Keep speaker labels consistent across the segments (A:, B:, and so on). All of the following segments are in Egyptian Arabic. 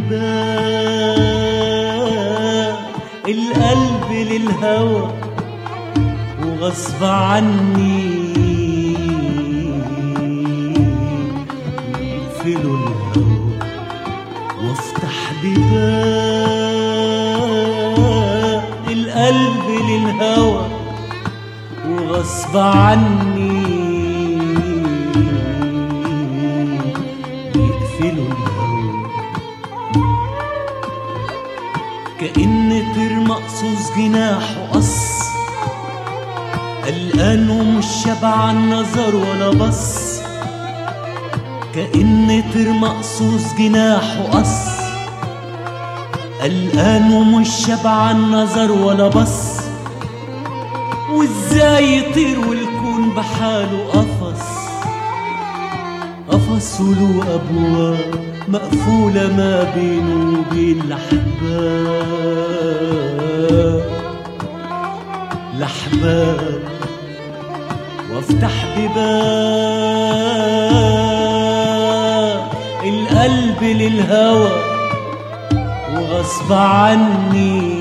A: بباب القلب للهوى وغصب عني يقفلوا الهوى وافتح بباب القلب للهوى وغصب عني يقفلوا الهوى كأن طير مقصوص جناحه قص قلقان ومش شبعان نظر ولا بص كأن طير مقصوص جناحه قص قلقان ومش شبعان نظر ولا بص وازاي يطير والكون بحاله قفص قفص له ابواب مقفولة ما بينه وبين الأحباب الأحباب وافتح بباب القلب للهوى وغصب عني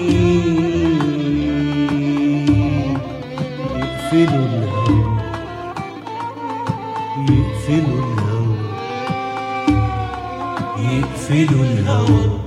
A: يقفلوا الهوى يقفلوا الهوى يقفلوا الهوى